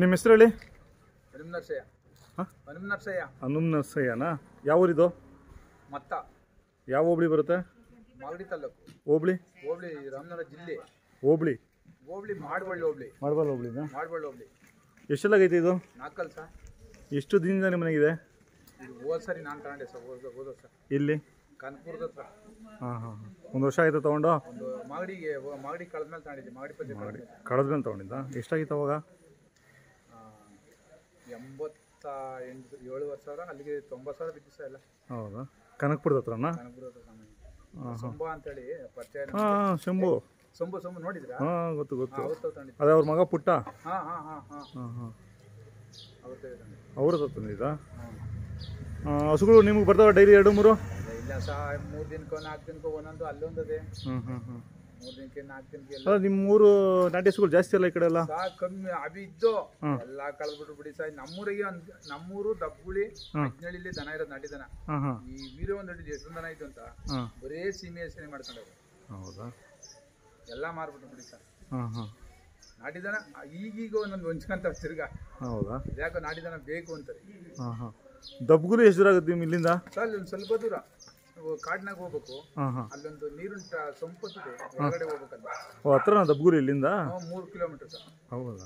ನಿಮ್ಮ ಹೆಸರು ಹೇಳಿ ಹನುಮ ನರ್ಸಯ್ಯ ಹಾಂ ಹನುಮ ನರ್ಸಯ್ಯ ಹನುಮ್ ನರ್ಸಯ್ಯನಾ ಯಾವ ಊರಿದು ಮತ್ತ ಯಾವ ಹೋಬಳಿ ಬರುತ್ತೆ ಮಾಗಡಿ ತಾಲೂಕು ಹೋಬಳಿ ಹೋಬಳಿ ರಾಮನಗರ ಜಿಲ್ಲೆ ಹೋಬಳಿ ಹೋಬಳಿ ಮಾಡಬಳ್ಳಿ ಹೋಬಳಿ ಮಾಡ್ಬಾಲ್ ಹೋಬಳಿನಾ ಮಾಡಬಳ್ಳಿ ಹೋಬಳಿ ಎಷ್ಟೆಲ್ಲಾಗೈತೆ ಇದು ನಾಲ್ಕಲ್ ಸರ್ ಎಷ್ಟು ದಿನದಿಂದ ನಿಮ್ಮ ಮನೆಗಿದೆ ಇದು ಹೋದ್ ಸರಿ ನಾನು ತಗೊಂಡೆ ಸರ್ ಹೋದ ಹೋದ ವರ್ಷ ಇಲ್ಲಿ ಕನಕಪುರದ ಹತ್ರ ಹಾಂ ಹಾಂ ಒಂದು ವರ್ಷ ಆಯ್ತು ತೊಗೊಂಡು ಒಂದು ಮಾಗಡಿಗೆ ಹೋ- ಮಾಗಡಿ ಕಳೆದ್ಮೇಲೆ ತಗೊಂಡಿದ್ದೆ ಮಾಗಡಿ ಪದ್ಯ ಕಳೆದ್ಮೇಲೆ ಕಳೆದ ಮೇಲೆ ತೊಗೊಂಡಿದ್ದ ಎಷ್ಟಾಗಿತ್ತು ಅವಾಗ ಆ, ಎಂಬತ್ತ ಎಂಟು ಏಳುವರೆ ಸಾವಿರ ಅಲ್ಲಿಗೆ ತೊಂಬತ್ತು ಸಾವಿರ ಬಿದ್ದು ಸರ್ ಎಲ್ಲ ಹೌದಾ ಕನಕಪುರದ ಹತ್ರನಾ ಕನಕಪುರದ ಹತ್ರ ಸಾಮಾನ್ಯ ಹಾಂ ಸಂಬ ಅಂತೇಳಿ ಪರಿಚಯ ನಮ್ಗೆ. ಹಾಂ ಹಾಂ ಶಂಭು ಸೊಂಬು ಸೊಂಬು ನೋಡಿದ್ರಾ ಹಾಂ ಗೊತ್ತು ಗೊತ್ತು ಅವತ್ತು ತಗೊಂಡಿದ್ದೆ ಅದೇ ಅವ್ರ ಮಗ ಪುಟ್ಟ ಹಾಂ ಹಾಂ ಹಾಂ ಹಾಂ ಹಾಂ ಹಾಂ ಅವತ್ತೇ ತಗೊಂಡಿದ್ದೆ ಅವ್ರ ಹತ್ರ ತಂದಿದ್ದಾ ಹಾಂ ಹಸುಗಳು ನಿಮ್ಗೆ ಬರ್ತಾವ ಡೈಲಿ ಎರಡು ಮೂರು ಇಲ್ಲ ಸಾ ಮೂರು ದಿನಕ್ಕೋ ನಾಲ್ಕು ದಿನಕ್ಕೋ ಒಂದೊಂದು ಅಲ್ಲೊಂದದೆ ಹ್ಞೂ ಹ್ಞೂ ಹ್ಞೂ ಮೂರು ದಿನಕ್ಕೆ ನಾಲ್ಕು ದಿನಕ್ಕೆ ಎಲ್ಲ ಅಲ್ಲ ನಿಮ್ಮ ಮೂರು ನಾಟಿ ಹಸುಗಳು ಜಾಸ್ತಿ ಅಲ್ಲ ಈ ಕಡೆ ಎಲ್ಲ ಸಾ ಕಮ್ಮಿ ಅವಿ ಇದ್ದು ಹ್ಮ್. ಎಲ್ಲ ಕಳೆದ್ಬಿಟ್ಟು ಬಿಡಿ ಸಾ ನಮ್ಮೂರಿಗೆ ಒಂದ್ ನಮ್ಮೂರು ದಬ್ಬುಳಿ ಹ್ಮ್. ಅಜ್ನಳ್ಳಿಲಿ ದನ ಇರೋದು ನಾಟಿ ದನ ಹಾಂ ಹಾಂ ಈ ವೀರ ಒಂದಡಿ ಎಷ್ಟು ದನ ಇತ್ತು ಅಂತ ಹಾಂ ಬರೇ ಸೀಮೆ ಹೆಸರು ಮಾಡ್ಕೊಂಡವ್ರು ಹೌದಾ ಎಲ್ಲ ಮಾರ್ಬಿಟ್ಟು ಬಿಡಿ ಸರ್ ಹಾಂ ಹಾಂ ನಾಟಿ ದನ ಈಗೀಗ ಒಂದೊಂದು ಹೊಂಚ್ಕೊಂತಾರೆ ತಿರ್ಗಾ ಹೌದಾ ಯಾಕೋ ನಾಟಿ ದನ ಬೇಕು ಅಂತಾರೆ ಹಾಂ ಹಾಂ ದಬ್ಗುಲಿ ಎಷ್ಟು ದೂರ ಆಗುತ್ತೆ ನಿಮ್ಮ ಇಲ್ಲಿಂದ ಸರ್ ಅಲ್ಲಿ ಒಂದು ಸ್ವಲ್ಪ ದೂರ ಕಾಡಿನಾಗ ಹೋಗ್ಬೇಕು ಹಾಂ ಹಾಂ ಅಲ್ಲೊಂದು ನೀರುಂಟ ಸಂಪತ್ತಿದೆ ಹೊರಗಡೆ ಹೋಗ್ಬೇಕಲ್ಲ ಓ ಹತ್ರನಾ ದಬ್ಗುಲಿ ಇಲ್ಲಿಂದ ಮೂರು ಕಿಲೋಮೀಟರ್ ಸರ್ ಹೌದಾ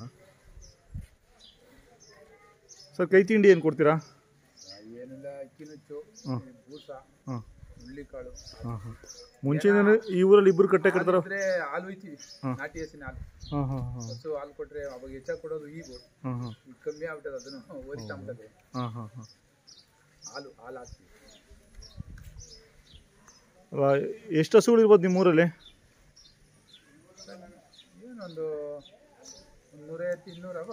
ಸರ್ ಕೈ ತಿಂಡಿ ಏನು ಕೊಡ್ತೀರಾ ಏನಿಲ್ಲ ಅಕ್ಕಿ ನುಚ್ಚು ಹ್ಮ್. ಬೂಸ ಹಾಂ ಹುಳ್ಳಿಕಾಳು ಹಾಂ ಹಾಂ ಮುಂಚೆನೇ ಈ ಊರಲ್ಲಿ ಇಬ್ಬರು ಕಟ್ಟೆ ಕಟ್ತಾರ ಇದ್ರೆ ಹಾಲು ಒಯ್ತೀವಿ ಹ್ಮ್. ನಾಟಿ ಹಸಿನ ಹಾಲು ಹಾಂ ಹಾಂ ಹಾಂ ಹಸು ಹಾಲು ಕೊಟ್ರೆ ಅವಾಗ ಹೆಚ್ಚಾಗಿ ಕೊಡೋದು ಈಗ ಹಾಂ ಹಾಂ ಈಗ ಕಮ್ಮಿ ಆಗ್ಬಿಟ್ಟದೆ ಅದನ್ನು ಓದಿಸ್ಕೊಂಬಿಟ್ಟದೆ ಹಾಂ ಹಾಂ ಹಾಂ ಹಾಲು ಹಾಲು ಹಾಕ್ತೀವಿ ಅಲ್ಲ ಎಷ್ಟು ಹಸುಗಳು ಇರ್ಬೋದು ನಿಮ್ಮ ಊರಲ್ಲಿ ಏನೊಂದು ಒಂದು ನೂರೈವತ್ತು ಇನ್ನೂರವ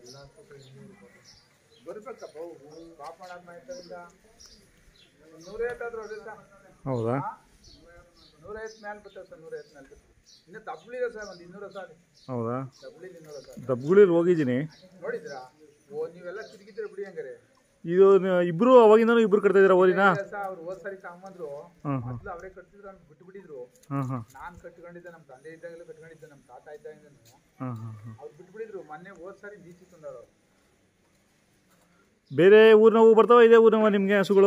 ಬರ್ಬೇಕಪ್ಪ ಪಾಪಣ ಮಾಡ್ತಾರಿಲ್ಲ ಒಂದು ನೂರೈವತ್ತಾದ್ರೂ ಹೊಡೆದ ಹೌದಾ ನೂರೈವತ್ತು ಮೇಲೆ ಬರ್ತದೆ ಸರ್ ನೂರೈವತ್ತು ಮೇಲೆ ಬರ್ತದೆ ಇನ್ನು ದಬ್ಳಿದೆ ಸರ್ ಒಂದು ಇನ್ನೂರ ಸಾರಿ ಹೌದಾ ದಬ್ಳಿಲಿ ಇನ್ನೂರ ಸಾರಿ ದಬ್ಗುಳಿಲಿ ಹೋಗಿದ್ದೀನಿ ನೋಡಿದ್ರಾ ಓ ನೀವೆಲ್ಲ ತಿರುಗಿದ್ರೆ ಬಿಡಿ ಹಂಗಾರೆ ಇದು ನ- ಇಬ್ರು ಅವಾಗಿಂದನೂ ಇಬ್ರು ಕಟ್ತಾ ಇದ್ದೀರಾ ಓರಿನ ಅವ್ರು ಹೋದ್ ಸರಿ ತಗೊಂಬಂದ್ರು ಹಾಂ ಹಾಂ ಮೊದ್ಲು ಅವರೇ ಕಟ್ತಿದ್ರು ಅಂತ ಬಿಟ್ಟು ಬಿಟ್ಟಿದ್ರು ಹಾಂ ಹಾಂ ನಾನ್ ಕಟ್ಕೊಂಡಿದ್ದೆ ನಮ್ಮ ತಂದೆ ಇದ್ದಾಗಲೂ ಕಟ್ಕೊಂಡಿದ್ದೆ ನಮ್ಮ ತಾತ ಇದ್ದಾಗಿಂದ ಹಾಂ ಹಾಂ ಹಾಂ ಅವ್ರು ಬಿಟ್ಟು ಬಿಟ್ಟಿದ್ರು ಮೊನ್ನೆ ಹೋದ್ ಸಾರಿ ನೀಚಿ ತಂದವರು ಬೇರೆ ಊರಿನವು ಬರ್ತಾವ ಇದೇ ಊರಿನವ ನಿಮಗೆ ಹಸುಗಳು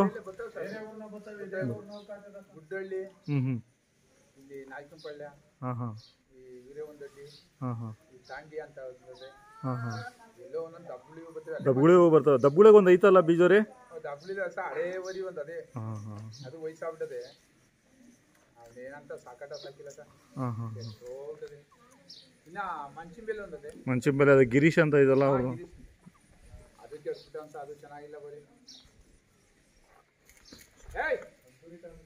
ಗುಡ್ಡಳ್ಳಿ ಹ್ಞೂ ಹ್ಞೂ ಇಲ್ಲಿ ನಾಯ್ಕಂಪಳ್ಳ ಹಾಂ ಹಾಂ ಈ ಹಿರೇವಂದಡ್ಡಿ ಹಾಂ ಹಾಂ ಈ ತಾಂಡಿ ಅಂತ ಬರ್ತದೆ ಹಾಂ ಹಾಂ ಎಲ್ಲೋ ಒಂದೊಂದು ದಬ್ಳಿವು ಬರ್ತದೆ ಅಲ್ಲಿ ದಬ್ಗುಳಿವು ಬರ್ತಾವೆ ದಬ್ಗುಳಿಗೆ ಒಂದು ಐತಲ್ಲ ಬೀಜೋರಿ ದಬ್ಳಿದ ಸಹ ಹಳೇ ವರಿ ಒಂದು ಅದೇ ಹಾಂ ಹಾಂ ಅದು ವಯಸ್ಸಾಗ್ಬಿಟ್ಟದೆ ಅದೇನಂತ ಸಾಕಾಟ ಸಾಕಿಲ್ಲ ಸರ್ ಹಾಂ ಹಾಂ ಹಾಂ ಎಷ್ಟೋ ಹೋಗ್ತದೆ ಇನ್ನ ಮಂಚಿನ ಬೆಲೆ ಒಂದದೆ ಮಂಚಿನ ಮೇಲೆ ಅದು ಗಿರೀಶ್ ಅಂತ ಇದಲ್ಲ ಅವರು ಗಿರೀಶ್. ಅದು ಕೆಡ್ಸ್ಬಿಟ್ಟ ಅಂತ ಅದು ಚೆನ್ನಾಗಿಲ್ಲ ಬರೀ ಏಯ್